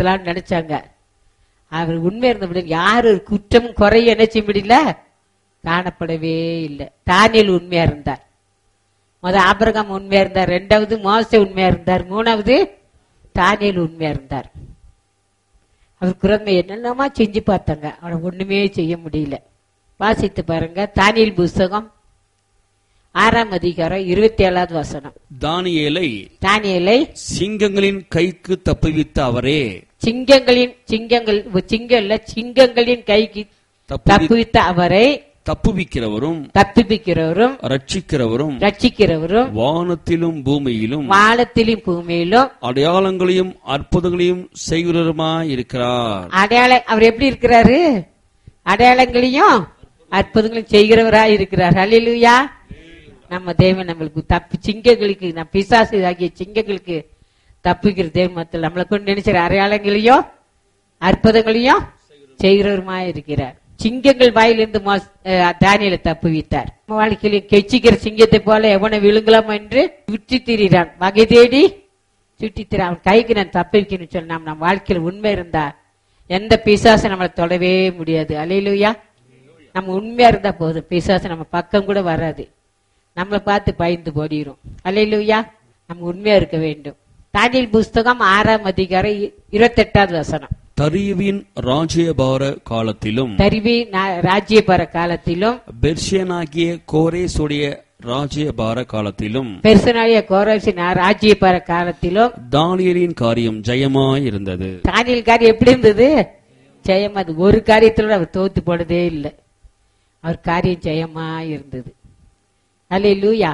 ஏற்படுத்தலாம்னு நினைச்சாங்க அவர் உண்மை இருந்தபடி யாரு குற்றம் குறைய என்ன செய்ய முடியல காணப்படவே இல்லை தானியல் உண்மையா இருந்தார் முத ஆபிரகாம் உண்மையா இருந்தார் ரெண்டாவது மோசே உண்மையா இருந்தார் மூணாவது தானியல் உண்மையா இருந்தார் அவர் குரமை என்னென்னமா செஞ்சு பார்த்தாங்க அவனை ஒண்ணுமே செய்ய முடியல வாசித்து பாருங்க தானியல் புஸ்தகம் ஆறாம் அதிகாரம் இருபத்தி ஏழாவது வசனம் தானியேலை தானியலை சிங்கங்களின் கைக்கு தப்புவித்த அவரே சிங்கங்களின் சிங்கங்கள் சிங்கம் இல்ல சிங்கங்களின் கைக்கு தப்புவி- தப்புவித்த அவரை தப்புவிக்கிறவரும் தப்பிப்பிக்கிறவரும் ரட்சிக்கிறவரும் ரட்சிக்கிறவரும் வானத்திலும் பூமியிலும் வானத்திலும் பூமியிலும் அடையாளங்களையும் அற்புதங்களையும் செய்கிறவருமாய் இருக்கிறார் அடையாள அவர் எப்படி இருக்கிறாரு அடையாளங்களையும் அற்புதங்களையும் செய்கிறவராய் இருக்கிறார் ஹalleluya நம்ம தேவன் நம்மளுக்கு தப்பி சிங்கங்களுக்கு நம் பிசாசு ஆகிய சிங்கங்களுக்கு தப்புகிற தேவமத்தில் நம்மளை கொண்டு நினைச்சிற அடையாளங்களையும் அற்புதங்களையும் செய்கிறவருமாய் இருக்கிறார் சிங்கங்கள் வாயிலிருந்து மோஸ்- அஹ் தானியேலை தப்புவித்தார் நம்ம வாழ்க்கையிலும் கெச்சிக்கிற சிங்கத்தை போல எவனை விழுங்கலாம் என்று சுற்றி திரிகிறான் வகை தேடி சுற்றி திரி அவன் கைக்கு நான் தப்பிக்கணும்னு சொல்லி நாம் நம்ம வாழ்க்கையில் உண்மை இருந்தா எந்த பிசாசை நம்மளை தொடவே முடியாது அலையிலுயா நம்ம உண்மையா இருந்தா போதும் பிசாசு நம்ம பக்கம் கூட வராது நம்மளை பார்த்து பயந்து போடிரும் அலையிலுயா நம்ம உண்மையா இருக்க வேண்டும் தானியல் புஸ்தகம் ஆறாம் அதிகாரம் இ- இருபத்தெட்டாவது வசனம் தரியுவின் ராஜ்யபார காலத்திலும் தருவி ராஜ்யபர காலத்திலும் பெர்ஷியனாகிய கோரேசுடைய ராஜ்யபார காலத்திலும் பெருசனாய கோரசி ராஜ்யபர காலத்திலும் தானியலின் காரியம் ஜெயமாய் இருந்தது தானியல் காரியம் எப்படி இருந்தது ஜெயம் அது ஒரு காரியத்துல அவர் தோத்து போனதே இல்லை அவர் காரியம் ஜெயமா இருந்தது அல்ல லூயா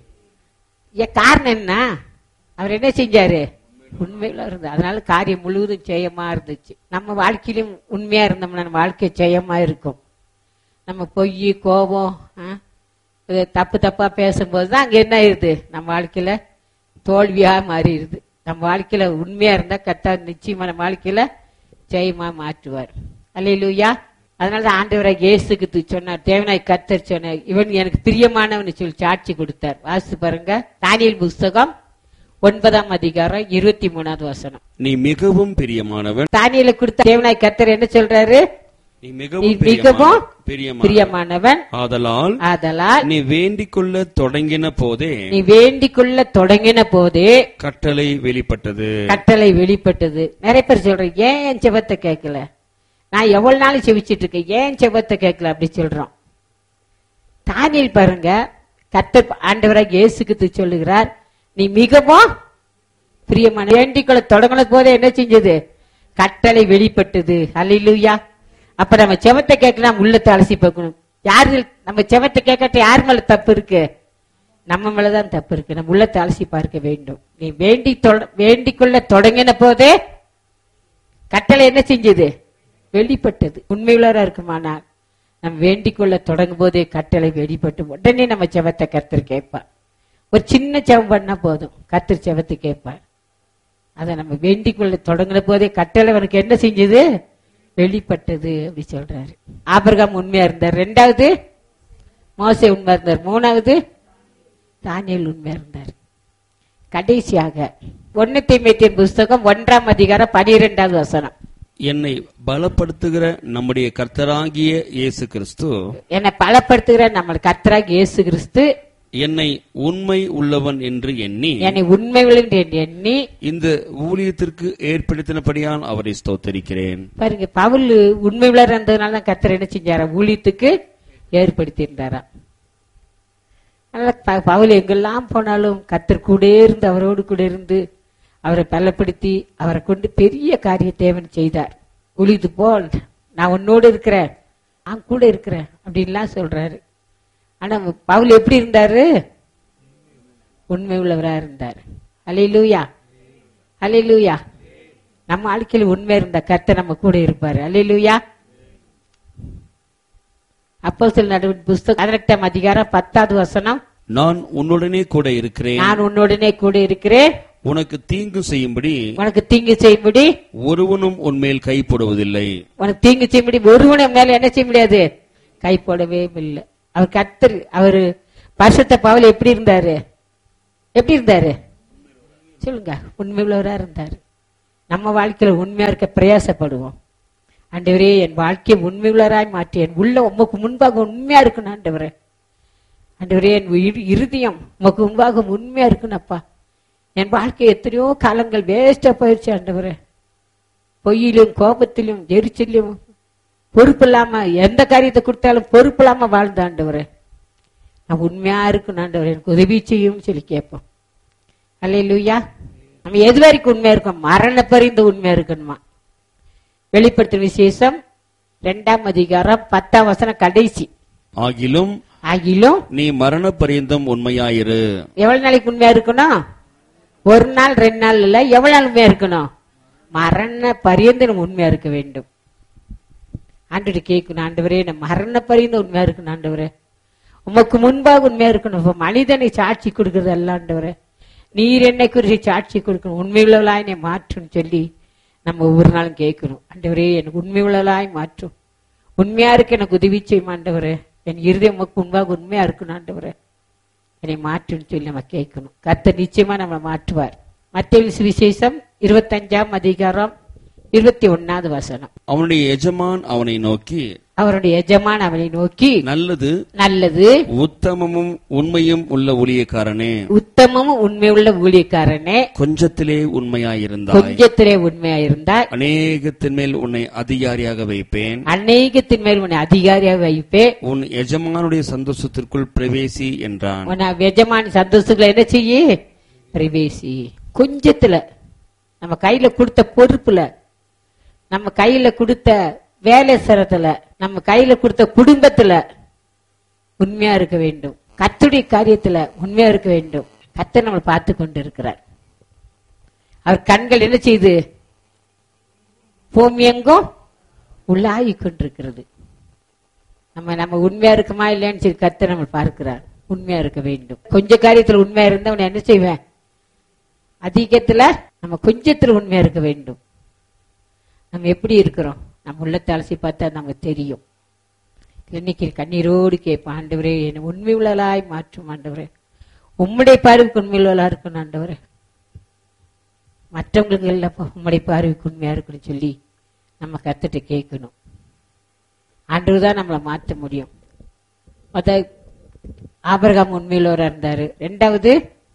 ஏன் காரணம் என்ன அவர் என்ன செஞ்சாரு உண்மையில இருந்தார் அதனால காரியம் முழுவதும் ஜெயமா இருந்துச்சு நம்ம வாழ்க்கையிலும் உண்மையா இருந்தோம்னா நம்ம வாழ்க்கை ஜெயமா இருக்கும் நம்ம பொய் கோபம் ஆ, இது தப்பு தப்பா பேசும்போது தான் அங்க என்ன ஆயிருது நம்ம வாழ்க்கையில தோல்வியா மாறிடுது நம்ம வாழ்க்கையில உண்மையா இருந்தா கத்தா நிச்சயமா நம்ம வாழ்க்கையில ஜெயமா மாற்றுவார் அல்லையிலூயா அதனால தான் ஆண்டவராக இயேசுக்கு சொன்னார் தேவனாய் கத்தர் சொன்னார் இவன் எனக்கு பிரியமானவன் சொல்லி சாட்சி கொடுத்தார் வாசித்து பாருங்க தானியல் புஸ்தகம் ஒன்பதாம் அதிகாரம் இருபத்தி மூணாவது வசனம் நீ மிகவும் பிரியமானவன் தானியலை கொடுத்த தேவனாய் கத்தர் என்ன சொல்றாரு நீ நீ மிகவும் மிகவும் பிரியமான பிரியமானவன் ஆதலால் ஆதலால் நீ வேண்டிக் கொள்ள தொடங்கின போதே நீ வேண்டிக் கொள்ள தொடங்கின போதே கட்டளை வெளிப்பட்டது கட்டளை வெளிப்பட்டது நிறைய பேர் சொல்றேன் ஏன் என் செபத்தை கேட்கல நான் எவ்வளவு நாள் செவிச்சிட்டு இருக்கேன் ஏன் செபத்தை கேட்கல அப்படி சொல்றோம் தானியல் பாருங்க கத்தர் ஆண்டவராக இயேசுக்கு சொல்லுகிறார் நீ மிகவும் பிரியமான வேண்டிக்கொள்ள தொடங்கின போதே என்ன செஞ்சது கட்டளை வெளிப்பட்டது அல்லையா அப்ப நம்ம செவத்தை கேட்கலாம் உள்ளத்தை அலசி பார்க்கணும் யாரு நம்ம செவத்தை கேட்கட்ட யார் மேல தப்பு இருக்கு நம்ம மேலதான் தப்பு இருக்கு நம்ம உள்ளத்தை அலசி பார்க்க வேண்டும் நீ வேண்டி தொட- வேண்டிக் கொள்ள தொடங்கின போதே கட்டளை என்ன செஞ்சது வெளிப்பட்டது உண்மையுள்ளவரா இருக்குமானால் நம்ம வேண்டிக் கொள்ள தொடங்கும் போதே கட்டளை வெளிப்பட்டு உடனே நம்ம செவத்தை கர்த்தர் கேட்பார் ஒரு சின்ன செவம் பண்ணா போதும் கர்த்தர் செவத்தை கேட்பார் அதை நம்ம வேண்டிக் கொள்ள தொடங்கின போதே கட்டளை அவனுக்கு என்ன செஞ்சது வெளிப்பட்டது அப்படி சொல்றாரு ஆபிரகாம் உண்மையா இருந்தார் ரெண்டாவது மோசே உண்மையா இருந்தார் மூணாவது தானியல் உண்மையா இருந்தார் கடைசியாக ஒன்னு தீமைத்தின் புஸ்தகம் ஒன்றாம் அதிகாரம் பனிரெண்டாவது வசனம் என்னை பலப்படுத்துகிற நம்முடைய கர்த்தராகிய இயேசு கிறிஸ்து என்னை பலப்படுத்துகிற நம்ம கர்த்தராக இயேசு கிறிஸ்து என்னை உண்மை உள்ளவன் என்று எண்ணி என்னை உண்மை உள்ளவன் என்று எண்ணி இந்த ஊழியத்திற்கு ஏற்படுத்தினபடியால் அவரை ஸ்தோத்தரிக்கிறேன் பாருங்க பவுல் உண்மை உள்ளவர் இருந்ததுனால தான் கர்த்தர் என்ன செஞ்சாரா ஊழியத்துக்கு ஏற்படுத்தி இருந்தாராம் அதனால ப- பவுல் எங்கெல்லாம் போனாலும் கர்த்தர் கூட இருந்து அவரோடு கூட இருந்து அவரை பலப்படுத்தி அவரை கொண்டு பெரிய காரிய தேவன் செய்தார் உழிது போல் நான் உன்னோடு இருக்கிறேன் நான் கூட இருக்கிறேன் அப்படின்லாம் சொல்றாரு ஆனா பவுல் எப்படி இருந்தாரு உண்மை உள்ளவரா இருந்தார் அலையிலூயா அலையிலூயா நம்ம வாழ்க்கையில் உண்மை இருந்த கர்த்தர் நம்ம கூட இருப்பாரு அலையிலூயா அப்போ சில நடுவின் புஸ்தகம் பதினெட்டாம் அதிகாரம் பத்தாவது வசனம் நான் உன்னுடனே கூட இருக்கிறேன் நான் உன்னுடனே கூட இருக்கிறேன் உனக்கு தீங்கு செய்யும்படி உனக்கு தீங்கு செய்யும்படி ஒருவனும் உன்மேல் கை போடுவதில்லை உனக்கு தீங்கு செய்யும்படி ஒருவனை மேல என்ன செய்ய முடியாது கை போடவே இல்லை அவர் கர்த்தர் அவரு பரிசுத்த பவுல் எப்படி இருந்தாரு எப்படி இருந்தாரு சொல்லுங்க உண்மை உள்ளவரா இருந்தாரு நம்ம வாழ்க்கையில உண்மையா இருக்க பிரயாசப்படுவோம் ஆண்டவரே என் வாழ்க்கையை உண்மையுள்ளராய் மாற்றி என் உள்ள உமக்கு முன்பாக உண்மையா இருக்கணும் ஆண்டவரே ஆண்டவரே என் இரு- இருதயம் உமக்கு முன்பாக உண்மையா இருக்கணும்ப்பா என் வாழ்க்கை எத்தனையோ காலங்கள் வேஸ்டா போயிடுச்சு ஆண்டவரே பொய்யிலும் கோபத்திலும் எரிச்சலும் பொறுப்பு இல்லாம எந்த காரியத்தை கொடுத்தாலும் பொறுப்பு இல்லாம வாழ்ந்த ஆண்டவரே நான் உண்மையா இருக்கணும் ஆண்டவரே எனக்கு உதவி செய்யும் சொல்லி கேட்போம் அல்லையா நம்ம எது வரைக்கும் உண்மையா இருக்கோம் மரண பரிந்து உண்மையா இருக்கணுமா வெளிப்படுத்தும் விசேஷம் ரெண்டாம் அதிகாரம் பத்தாம் வசனம் கடைசி ஆகிலும் ஆகிலும் நீ மரண பரியந்தம் உண்மையாயிரு எவ்வளவு நாளைக்கு உண்மையா இருக்கணும் ஒரு நாள் ரெண்டு நாள் இல்ல எவ்வளவு நாள் உண்மையா இருக்கணும் மரண பரியந்து நம்ம உண்மையா இருக்க வேண்டும் ஆண்டு கேட்கணும் ஆண்டவரே நம்ம மரண பரியந்து உண்மையா இருக்கணும் ஆண்டவரே உமக்கு முன்பாக உண்மையா இருக்கணும் இப்ப மனிதனை சாட்சி கொடுக்கறது அல்ல ஆண்டவரே நீர் என்னை குறித்து சாட்சி கொடுக்கணும் உண்மையுள்ளவளாய் என்னை மாற்றுன்னு சொல்லி நம்ம ஒவ்வொரு நாளும் கேட்கணும் ஆண்டவரே எனக்கு உண்மையுள்ளவளாய் மாற்றும் உண்மையா இருக்க எனக்கு உதவி செய்யும் ஆண்டவரே என் இருதயம் உமக்கு முன்பாக உண்மையா இருக்கணும் ஆண்டவரே என்னை மாற்றுன்னு சொல்லி நம்ம கேட்கணும் கர்த்தர் நிச்சயமா நம்ம மாற்றுவார் மத்திய சுவிசேஷம் இருபத்தஞ்சாம் அதிகாரம் இருபத்தி ஒன்னாவது வசனம் அவனுடைய எஜமான் அவனை நோக்கி அவருடைய எஜமான் அவனை நோக்கி நல்லது நல்லது உத்தமமும் உண்மையும் உள்ள ஊழியக்காரனே உத்தமமும் உண்மையுள்ள ஊழியக்காரனே கொஞ்சத்திலே உண்மையாயிருந்தாய் கொஞ்சத்திலே உண்மையா இருந்தால் அநேகத்தின் மேல் உன்னை அதிகாரியாக வைப்பேன் அநேகத்தின் மேல் உன்னை அதிகாரியாக வைப்பே உன் எஜமானுடைய சந்தோஷத்திற்குள் பிரவேசி என்றான் உன்னை எஜமான் சந்தோஷத்துல என்ன செய்யி பிரவேசி கொஞ்சத்துல நம்ம கையில கொடுத்த பொறுப்புல நம்ம கையில கொடுத்த வேலை சிரத்துல நம்ம கையில கொடுத்த குடும்பத்துல உண்மையா இருக்க வேண்டும் கத்துடைய காரியத்துல உண்மையா இருக்க வேண்டும் கத்தர் நம்மளை பார்த்து கொண்டு இருக்கிறார் அவர் கண்கள் என்ன செய்யுது பூமி எங்கும் உள்ளாகி கொண்டிருக்கிறது நம்ம நம்ம உண்மையா இருக்குமா இல்லையான்னு சொல்லி கத்த நம்ம பார்க்கிறார் உண்மையா இருக்க வேண்டும் கொஞ்ச காரியத்துல உண்மையா இருந்தா அவனை என்ன செய்வேன் அதிகத்துல நம்ம கொஞ்சத்துல உண்மையா இருக்க வேண்டும் நம்ம எப்படி இருக்கிறோம் நம்ம உள்ளத்தை அலசி பார்த்தா நமக்கு தெரியும் இன்னைக்கு கண்ணீரோடு கேட்போம் ஆண்டவரே என்னை உண்மை உள்ளலாய் மாற்றும் ஆண்டவரே உம்முடைய பார்வைக்கு உண்மை உள்ளலா இருக்கணும் ஆண்டவரே மற்றவங்களுக்கு இல்லப்பா உம்முடைய பார்வைக்கு உண்மையா இருக்குன்னு சொல்லி நம்ம கத்துட்டு கேட்கணும் ஆண்டவர் தான் நம்மளை மாற்ற முடியும் மொத ஆபரகாம் உண்மையுள்ளவராக இருந்தாரு ரெண்டாவது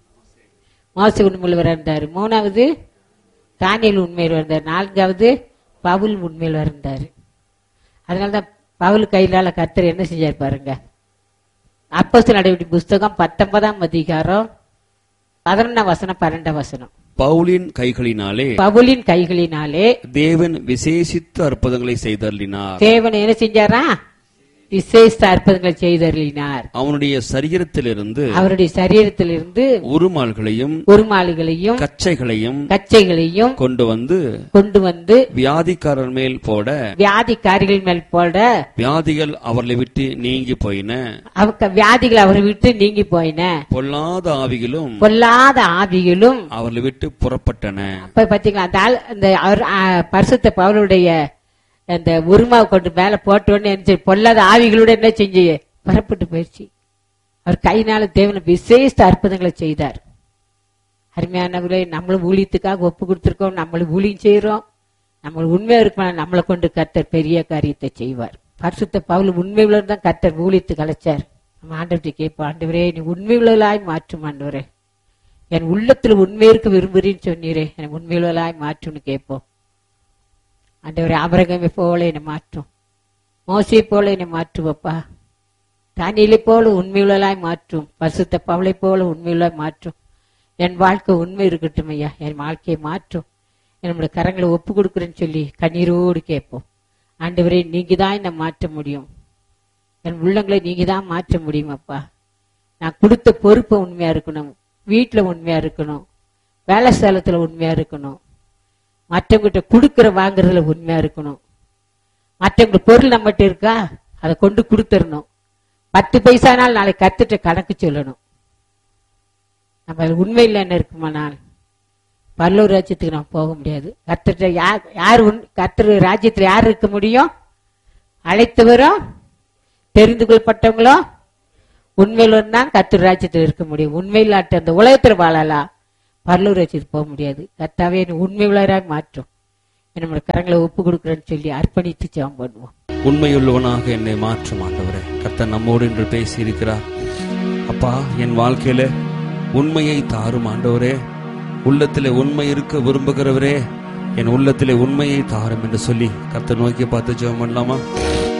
மோச உண்மையுள்ளவராக இருந்தாரு மூணாவது தானியல் உண்மையில் இருந்தார் நான்காவது பவுல் உண்மையில் இருந்தாரு அதனாலதான் பவுல் கையிலால கர்த்தர் என்ன செஞ்சார் பாருங்க அப்போஸ்தலர் நடவடிக்கை புஸ்தகம் பத்தொன்பதாம் அதிகாரம் பதினொன்னாம் வசனம் பன்னெண்டாம் வசனம் பவுலின் கைகளினாலே பவுலின் கைகளினாலே தேவன் விசேஷித்த அற்புதங்களை செய்தருளினார் தேவன் என்ன செஞ்சாரா விசேஷ அற்புதங்களை செய்தருளினார் அவனுடைய சரீரத்திலிருந்து அவருடைய சரீரத்திலிருந்து உருமால்களையும் உருமாளிகளையும் கச்சைகளையும் கச்சைகளையும் கொண்டு வந்து கொண்டு வந்து வியாதிக்காரர் மேல் போட வியாதிக்காரிகள் மேல் போட வியாதிகள் அவர்களை விட்டு நீங்கி போயின அவங்க வியாதிகள் அவரை விட்டு நீங்கி போயின பொல்லாத ஆவிகளும் பொல்லாத ஆவிகளும் அவர்களை விட்டு புறப்பட்டன அப்ப பாத்தீங்களா அந்த ஆள் அந்த அவர் ஆ, பரிசுத்த பவுலுடைய அந்த உருமாவை கொண்டு மேல போட்ட உடனே என்ன செய்ய- பொல்லாத ஆவிகளோட என்ன செஞ்சு புறப்பட்டு போயிடுச்சு அவர் கையினால தேவன விசேஷ அற்புதங்களை செய்தார் அருமையானவர்களே நம்மளும் ஊழியத்துக்காக ஒப்பு கொடுத்துருக்கோம் நம்மளும் ஊழியம் செய்யறோம் நம்ம உண்மையா இருக்கணும் நம்மளை கொண்டு கர்த்தர் பெரிய காரியத்தை செய்வார் பரிசுத்த பவுல் உண்மை உள்ளவர் தான் கர்த்தர் ஊழியத்துக்கு அழைச்சார் நம்ம ஆண்டவர்கிட்ட கேட்போம் ஆண்டவரே நீ உண்மை உள்ளவளாய் மாற்றும் ஆண்டவரே என் உள்ளத்துல உண்மை இருக்க விரும்புறேன்னு சொன்னீரே எனக்கு உண்மை உள்ளவளாய் மாற்றும்னு கேட்போம் ஆண்டவரே அபரகமை போல என்னை மாற்றும் மோசை போல என்னை மாற்றுவப்பா தானியலை போல உண்மையுள்ளலாய் மாற்றும் பசுத்த பவளை போல உண்மையுள்ளாய் மாற்றும் என் வாழ்க்கை உண்மை இருக்கட்டும் ஐயா என் வாழ்க்கையை மாற்றும் என்னோட கரங்களை ஒப்பு கொடுக்குறேன்னு சொல்லி கண்ணீரோடு கேட்போம் ஆண்டவரே நீங்க தான் என்னை மாற்ற முடியும் என் உள்ளங்களை நீங்க தான் மாற்ற முடியும் அப்பா நான் கொடுத்த பொறுப்பை உண்மையா இருக்கணும் வீட்டுல உண்மையா இருக்கணும் வேலை ஸ்தலத்துல உண்மையா இருக்கணும் மற்றவங்கிட்ட கொடுக்கற வாங்குறதுல உண்மையா இருக்கணும் மற்றவங்க பொருள் நம்மகிட்ட இருக்கா அதை கொண்டு கொடுத்துடணும் பத்து பைசானால் நாளைக்கு கத்துட்டு கணக்கு சொல்லணும் நம்ம அதுல உண்மையில் என்ன இருக்குமானால் பல்லூர் ராஜ்யத்துக்கு நம்ம போக முடியாது கத்துட்ட யார் யார் உண் கர்த்தர் ராஜ்யத்துல யார் இருக்க முடியும் அழைத்தவரும் தெரிந்து கொள்ளப்பட்டவங்களும் உண்மையில் தான் கர்த்தர் ராஜ்யத்தில் இருக்க முடியும் உண்மையிலாட்ட அந்த உலகத்தில் வாழலாம் பரலூர் வச்சுட்டு போக முடியாது கர்த்தாவே என்னை உண்மை உள்ளவராக மாற்றும் நம்மளோட கரங்களை ஒப்பு கொடுக்குறேன்னு சொல்லி அர்ப்பணித்து ஜெபம் பண்ணுவோம் உண்மையுள்ளவனாக என்னை மாற்றும் ஆண்டவரே கர்த்தர் நம்மோடு என்று பேசி இருக்கிறார் அப்பா என் வாழ்க்கையில உண்மையை தாரும் ஆண்டவரே உள்ளத்திலே உண்மை இருக்க விரும்புகிறவரே என் உள்ளத்திலே உண்மையை தாரும் என்று சொல்லி கர்த்தர் நோக்கி பார்த்து ஜெபம் பண்ணலாமா